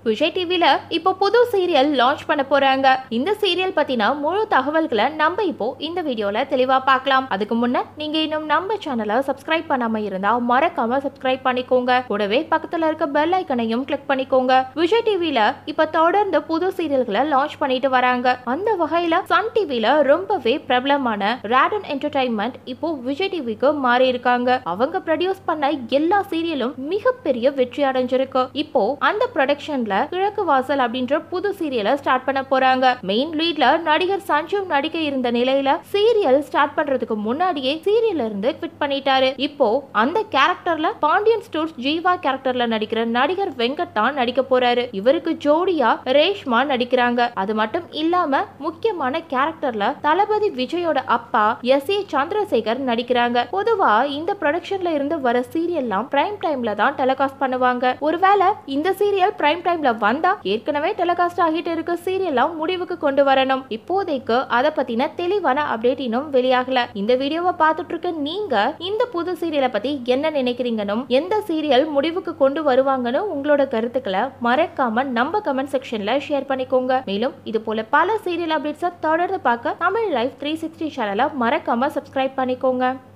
விஜய் டிவில இப்போ புது சீரியல் லான்ச் பண்ண போறாங்க இந்த சீரியல் பத்தின முழு தகவல்களை நம்ம இப்போ இந்த வீடியோல தெளிவா பார்க்கலாம் அதுக்கு முன்ன நீங்க இன்னும் நம்ம சேனலை சப்ஸ்கிரைப் பண்ணாம இருந்தா மறக்காம சப்ஸ்கிரைப் பண்ணிக்கோங்க கூடவே பக்கத்துல இருக்க பெல் ஐக்கனையும் கிளிக் பண்ணிக்கோங்க விஜய் டிவில இப்ப தொடர்ந்து புது சீரியல்களை லான்ச் பண்ணிட்டு வராங்க அந்த வகையில சன் டிவில ரொம்பவே பிரபலமான ராடன் என்டர்டைன்மெண்ட் இப்போ விஜய் டிவிக்கு மாறி இருக்காங்க அவங்க ப்ரொடியூஸ் பண்ண எல்லா சீரியலும் மிகப்பெரிய வெற்றி அடைஞ்சிருக்கு இப்போ அந்த ப்ரொடக்ஷன்ல கிழக்கு வாசல் அப்படின்ற புது சீரியலை ஸ்டார்ட் பண்ண போறாங்க மெயின் லீட்ல நடிகர் சஞ்சீவ் நடிக்க இருந்த நிலையில சீரியல் ஸ்டார்ட் பண்றதுக்கு முன்னாடியே சீரியல்ல இருந்து குவிட் பண்ணிட்டாரு இப்போ அந்த கேரக்டர்ல பாண்டியன் ஸ்டோர்ஸ் ஜீவா கேரக்டர்ல நடிக்கிற நடிகர் வெங்கட் தான் நடிக்க போறாரு இவருக்கு ஜோடியா ரேஷ்மா நடிக்கிறாங்க அது மட்டும் இல்லாம முக்கியமான கேரக்டர்ல தளபதி விஜயோட அப்பா எஸ் ஏ சந்திரசேகர் நடிக்கிறாங்க பொதுவா இந்த ப்ரொடக்ஷன்ல இருந்து வர சீரியல்லாம் பிரைம் டைம்ல தான் டெலிகாஸ்ட் பண்ணுவாங்க ஒருவேளை இந்த சீரியல் பிரைம் டைம்ல வந்தா ஏற்கனவே டெலிகாஸ்ட் ஆகிட்டு இருக்க சீரியல்லாம் முடிவுக்கு கொண்டு வரணும் இப்போதைக்கு அதை பத்தின தெளிவான அப்டேட் இன்னும் வெளியாகல இந்த வீடியோவை பார்த்துட்டு இருக்க நீங்க இந்த புது சீரியலை பத்தி என்ன நினைக்கிறீங்கன்னு எந்த சீரியல் முடிவுக்கு கொண்டு வருவாங்கன்னு உங்களோட கருத்துக்களை மறக்காம நம்ம கமெண்ட் செக்ஷன்ல ஷேர் பண்ணிக்கோங்க மேலும் இது போல பல சீரியல் அப்டேட்ஸை தொடர்ந்து பார்க்க தமிழ் லைஃப் த்ரீ சிக்ஸ்டி சேனலை மறக்காம சப்ஸ்கிரைப் பண்ணிக்கோங்க